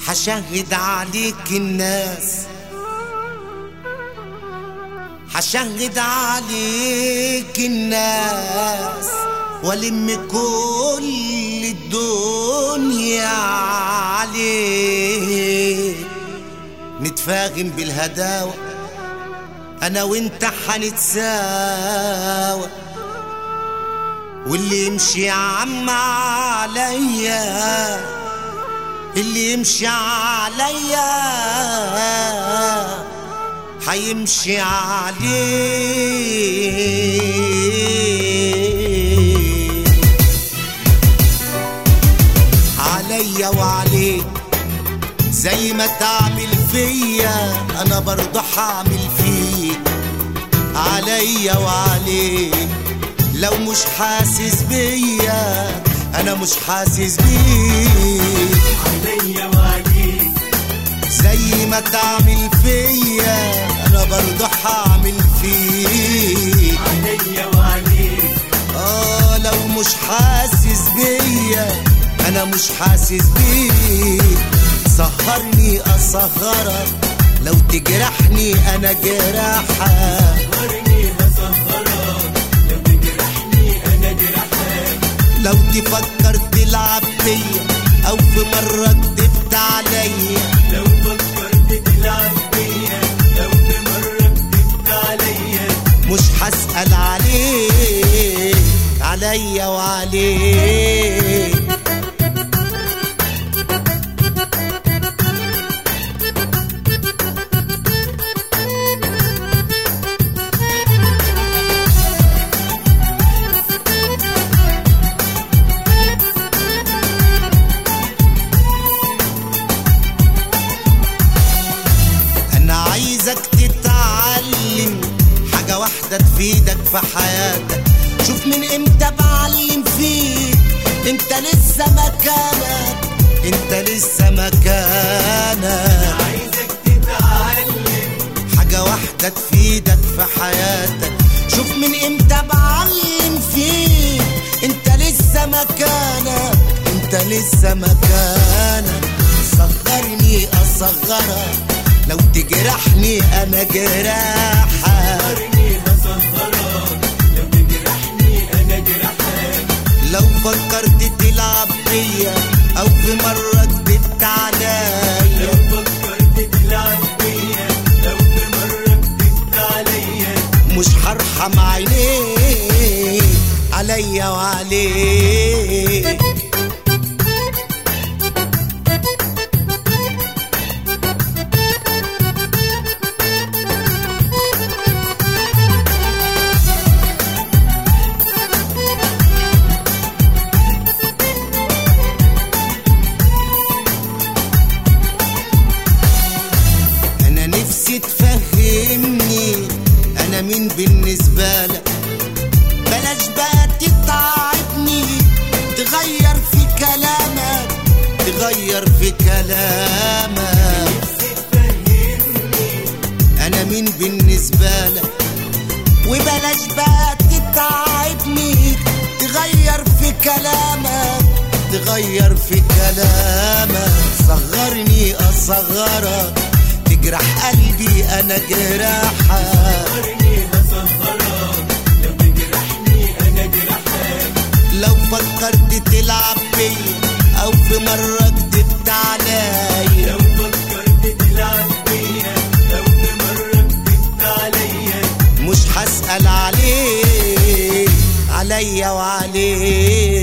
حشهد عليك الناس حشهد عليك الناس والم كل الدنيا عليك نتفاهم بالهداوة انا وانت حنتساوى واللي يمشي يا عم عليا اللي يمشي عليا حيمشي عليه عليا وعليك زي ما تعمل فيا انا برضه هعمل فيك عليا وعليك لو مش حاسس بيا انا مش حاسس بيك عليا وعليك زي ما تعمل فيا انا برضه هعمل فيك عليا وعليك اه لو مش حاسس بيا انا مش حاسس بيك سهرني اسهرك لو تجرحني انا جراحك ورني هسهرك لو تجرحني انا جرحك لو تفكر تلعب بيا او في مرة كدبت عليا لو فكرت تلعب بيا لو في مرة كدبت عليا مش هسأل عليك عليا وعليك انا عايزك تتعلم حاجة واحدة تفيدك في حياتك شوف من امتى بعلم فيك انت لسه مكانك انت لسه مكانك عايزك تتعلم حاجة واحدة تفيدك في حياتك شوف من امتى بعلم فيك انت لسه مكانك انت لسه مكانك صغرني اصغرك لو تجرحني انا جراحك ورني هسهرك لو تجرحني انا جرحك لو فكرت تلعب بيا او في مرة كدبت عليا لو فكرت تلعب بيا لو في مرة كدبت عليا مش هرحم عينيك عليا وعليك انا نفسي تفهمني انا مين بالنسبة لك بلاش بقى تتعبني تغير في كلامك تغير في كلامك انا مين بالنسبة لك وبلاش بقى تتعبني تغير في كلامك تغير في كلامك صغرني اصغرك تجرح قلبي انا جراحك ورني هسهرك لو تجرحني انا جرحك لو فكرت تلعب بيا او في مرة كدبت عليا لو فكرت تلعب بيا لو في مرة كدبت عليا مش هسأل عليك عليا وعليك